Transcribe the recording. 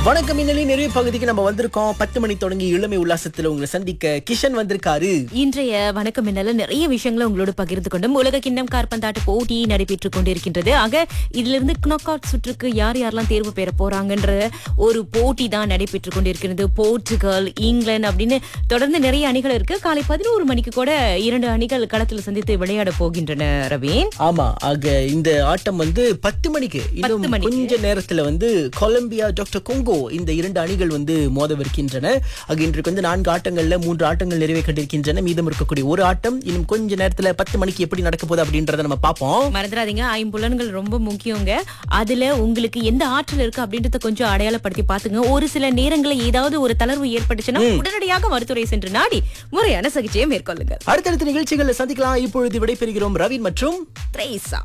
வணக்கம் இன்னலி நிறைவு பகுதிக்கு நம்ம வந்திருக்கோம் பத்து மணி தொடங்கி இளமை உல்லாசத்துல உங்களை சந்திக்க கிஷன் வந்திருக்காரு இன்றைய வணக்கம் என்னால நிறைய விஷயங்களை உங்களோட பகிர்ந்து கொண்டும் உலக கிண்ணம் கார்பந்தாட்ட போட்டி நடைபெற்றுக் கொண்டிருக்கின்றது ஆக இதிலிருந்து knock out சுற்றுக்கு யார் யாரெல்லாம் தேர்வு பெற போறாங்கன்ற ஒரு போட்டி தான் நடைபெற்றுக் கொண்டிருக்கிறது போர்ச்சுகல் இங்கிலாந்து அப்படின்னு தொடர்ந்து நிறைய அணிகள் இருக்கு காலை பதினோரு மணிக்கு கூட இரண்டு அணிகள் களத்தில் சந்தித்து விளையாட போகின்றன ரவீன் ஆமா ஆக இந்த ஆட்டம் வந்து பத்து மணிக்கு இன்னும் மணிக்கு. கொஞ்ச நேரத்துல வந்து கொலம்பியா டாக்டர் கொங்கோ இந்த இரண்டு அணிகள் வந்து மோதவிருக்கின்றன ஆக இன்றைக்கு வந்து நான்கு ஆட்டங்கள்ல மூன்று ஆட்டங்கள் நிறைவே கண்டிருக்கின்றன மீதம் இருக்கக்கூடிய ஒரு ஆட்டம் இன்னும் கொஞ்ச நேரத்துல பத்து மணிக்கு எப்படி நடக்க போகுது அப்படின்றத நம்ம பார்ப்போம் மறந்துடாதீங்க ஐம்புலன்கள் ரொம்ப முக்கியங்க அதுல உங்களுக்கு எந்த ஆற்றல் இருக்கு அப்படின்றத கொஞ்சம் அடையாளப்படுத்தி பாத்துங்க ஒரு சில நேரங்களில் ஏதாவது ஒரு தளர்வு ஏற்பட்டுச்சுன்னா உடனடியாக மருத்துவரை சென்று நாடி முறையான சிகிச்சையை மேற்கொள்ளுங்கள் அடுத்தடுத்த நிகழ்ச்சிகள்ல சந்திக்கலாம் இப்பொழுது விடைபெறுகிறோம் ரவி மற்றும் த்ரேசா